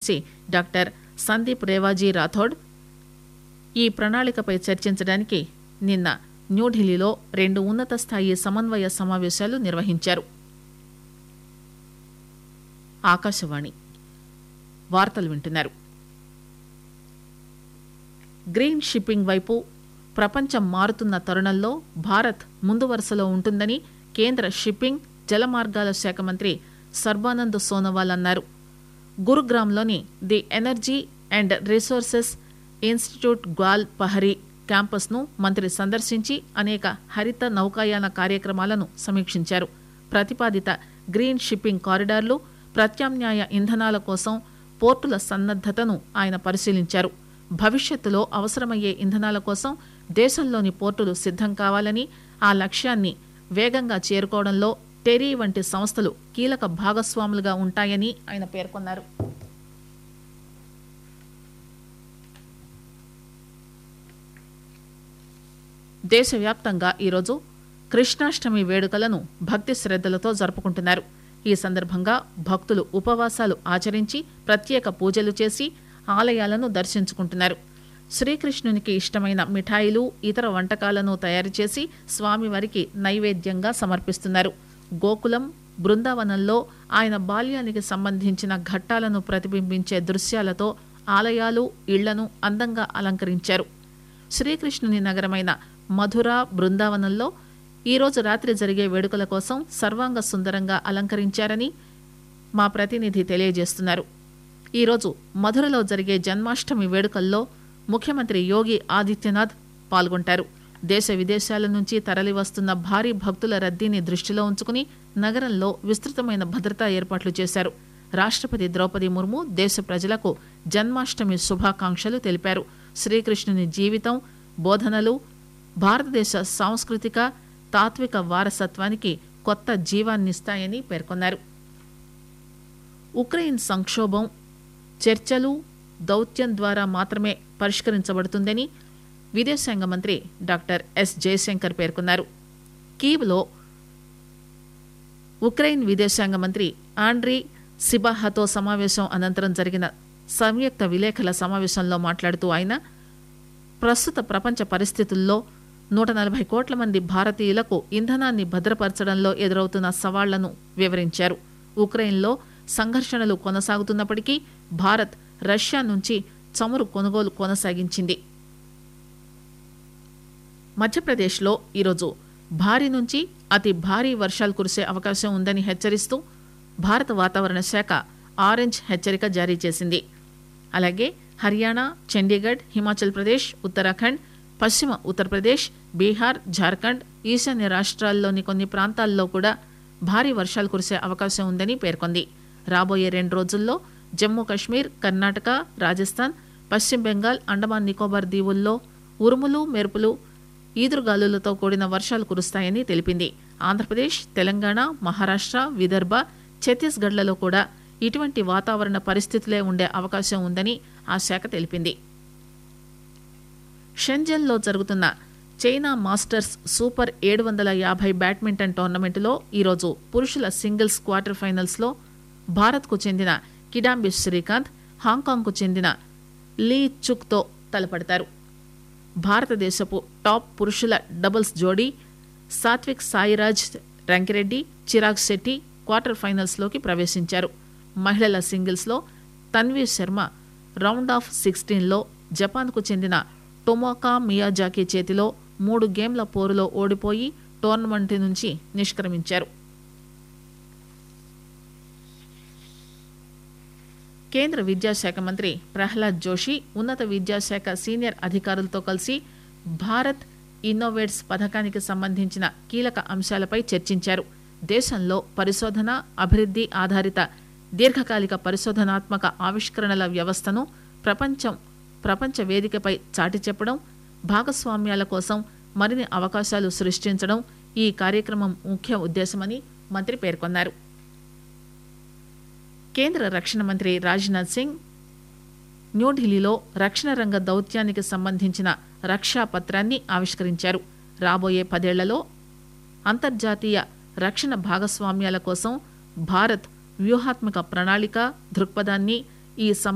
కార్యదర్శి డాక్టర్ సందీప్ రేవాజీ రాథోడ్ ఈ ప్రణాళికపై చర్చించడానికి నిన్న న్యూఢిల్లీలో రెండు ఉన్నత స్థాయి సమన్వయ సమావేశాలు నిర్వహించారు ఆకాశవాణి వార్తలు వింటున్నారు గ్రీన్ షిప్పింగ్ వైపు ప్రపంచం మారుతున్న తరుణంలో భారత్ ముందు వరుసలో ఉంటుందని కేంద్ర షిప్పింగ్ జలమార్గాల శాఖ మంత్రి సర్బానంద్ సోనోవాల్ అన్నారు గురుగ్రామ్లోని the energy and resources institute Gwal Pahari క్యాంపస్ను మంత్రి సందర్శించి అనేక హరిత నౌకాయాన కార్యక్రమాలను సమీక్షించారు ప్రతిపాదిత గ్రీన్ షిప్పింగ్ కారిడార్లు ప్రత్యామ్నాయ ఇంధనాల కోసం పోర్టుల సన్నద్దతను ఆయన పరిశీలించారు భవిష్యత్తులో అవసరమయ్యే ఇంధనాల కోసం దేశంలోని పోర్టులు సిద్ధం కావాలని ఆ లక్ష్యాన్ని వేగంగా చేరుకోవడంలో టెరీ వంటి సంస్థలు కీలక భాగస్వాములుగా ఉంటాయని ఆయన పేర్కొన్నారు దేశవ్యాప్తంగా ఈరోజు కృష్ణాష్టమి వేడుకలను భక్తి శ్రద్దలతో జరుపుకుంటున్నారు ఈ సందర్భంగా భక్తులు ఉపవాసాలు ఆచరించి ప్రత్యేక పూజలు చేసి ఆలయాలను దర్శించుకుంటున్నారు శ్రీకృష్ణునికి ఇష్టమైన మిఠాయిలు ఇతర వంటకాలను తయారు చేసి స్వామివారికి నైవేద్యంగా సమర్పిస్తున్నారు గోకులం బృందావనంలో ఆయన బాల్యానికి సంబంధించిన ఘట్టాలను ప్రతిబింబించే దృశ్యాలతో ఆలయాలు ఇళ్లను అందంగా అలంకరించారు శ్రీకృష్ణుని నగరమైన మధుర బృందావనంలో ఈరోజు రాత్రి జరిగే వేడుకల కోసం సర్వాంగ సుందరంగా అలంకరించారని మా ప్రతినిధి తెలియజేస్తున్నారు ఈరోజు మధురలో జరిగే జన్మాష్టమి వేడుకల్లో ముఖ్యమంత్రి యోగి ఆదిత్యనాథ్ పాల్గొంటారు దేశ విదేశాల నుంచి తరలివస్తున్న భారీ భక్తుల రద్దీని దృష్టిలో ఉంచుకుని నగరంలో విస్తృతమైన భద్రతా ఏర్పాట్లు చేశారు రాష్టపతి ద్రౌపది ముర్ము దేశ ప్రజలకు జన్మాష్టమి శుభాకాంక్షలు తెలిపారు శ్రీకృష్ణుని జీవితం బోధనలు భారతదేశ సాంస్కృతిక తాత్విక వారసత్వానికి కొత్త జీవాన్నిస్తాయని పేర్కొన్నారు ఉక్రెయిన్ సంక్షోభం చర్చలు దౌత్యం ద్వారా మాత్రమే పరిష్కరించబడుతుందని విదేశాంగ మంత్రి డాక్టర్ ఎస్ జయశంకర్ పేర్కొన్నారు కీవ్లో ఉక్రెయిన్ విదేశాంగ మంత్రి ఆండ్రీ సిబాహాతో సమావేశం అనంతరం జరిగిన సంయుక్త విలేకరుల సమావేశంలో మాట్లాడుతూ ఆయన ప్రస్తుత ప్రపంచ పరిస్థితుల్లో నూట నలభై కోట్ల మంది భారతీయులకు ఇంధనాన్ని భద్రపరచడంలో ఎదురవుతున్న సవాళ్లను వివరించారు ఉక్రెయిన్లో సంఘర్షణలు కొనసాగుతున్నప్పటికీ భారత్ రష్యా నుంచి చమురు కొనుగోలు కొనసాగించింది మధ్యప్రదేశ్లో ఈరోజు భారీ నుంచి అతి భారీ వర్షాలు కురిసే అవకాశం ఉందని హెచ్చరిస్తూ భారత వాతావరణ శాఖ ఆరెంజ్ హెచ్చరిక జారీ చేసింది అలాగే హర్యానా చండీగఢ్ హిమాచల్ ప్రదేశ్ ఉత్తరాఖండ్ పశ్చిమ ఉత్తరప్రదేశ్ బీహార్ జార్ఖండ్ ఈశాన్య రాష్ట్రాల్లోని కొన్ని ప్రాంతాల్లో కూడా భారీ వర్షాలు కురిసే అవకాశం ఉందని పేర్కొంది రాబోయే రెండు రోజుల్లో జమ్మూ కశ్మీర్ కర్ణాటక రాజస్థాన్ పశ్చిమ బెంగాల్ అండమాన్ నికోబార్ దీవుల్లో ఉరుములు మెరుపులు ఈదురుగాలులతో కూడిన వర్షాలు కురుస్తాయని తెలిపింది ఆంధ్రప్రదేశ్ తెలంగాణ మహారాష్ట్ర విదర్భ ఛత్తీస్గఢ్లలో కూడా ఇటువంటి వాతావరణ పరిస్థితులే ఉండే అవకాశం ఉందని ఆ శాఖ తెలిపింది షెంజన్లో జరుగుతున్న చైనా మాస్టర్స్ సూపర్ ఏడు వందల యాభై బ్యాడ్మింటన్ టోర్నమెంటులో ఈరోజు పురుషుల సింగిల్స్ క్వార్టర్ ఫైనల్స్లో భారత్కు చెందిన కిడాంబి శ్రీకాంత్ హాంకాంగ్కు చెందిన లీ చుక్తో తలపడతారు భారతదేశపు టాప్ పురుషుల డబుల్స్ జోడీ సాత్విక్ సాయిరాజ్ రంకిరెడ్డి చిరాగ్ శెట్టి క్వార్టర్ ఫైనల్స్లోకి ప్రవేశించారు మహిళల సింగిల్స్లో తన్వీ శర్మ రౌండ్ ఆఫ్ సిక్స్టీన్లో జపాన్కు చెందిన టొమోకా మియాజాకి చేతిలో మూడు గేమ్ల పోరులో ఓడిపోయి టోర్నమెంట్ నుంచి నిష్క్రమించారు కేంద్ర విద్యాశాఖ మంత్రి ప్రహ్లాద్ జోషి ఉన్నత విద్యాశాఖ సీనియర్ అధికారులతో కలిసి భారత్ ఇన్నోవేట్స్ పథకానికి సంబంధించిన కీలక అంశాలపై చర్చించారు దేశంలో పరిశోధన అభివృద్ధి ఆధారిత దీర్ఘకాలిక పరిశోధనాత్మక ఆవిష్కరణల వ్యవస్థను ప్రపంచం ప్రపంచ వేదికపై చాటి చెప్పడం భాగస్వామ్యాల కోసం మరిన్ని అవకాశాలు సృష్టించడం ఈ కార్యక్రమం ముఖ్య ఉద్దేశమని మంత్రి పేర్కొన్నారు కేంద్ర రక్షణ మంత్రి రాజ్నాథ్ సింగ్ న్యూఢిల్లీలో రక్షణ రంగ దౌత్యానికి సంబంధించిన రక్షా పత్రాన్ని ఆవిష్కరించారు రాబోయే పదేళ్లలో అంతర్జాతీయ రక్షణ భాగస్వామ్యాల కోసం భారత్ వ్యూహాత్మక ప్రణాళిక దృక్పథాన్ని ఈ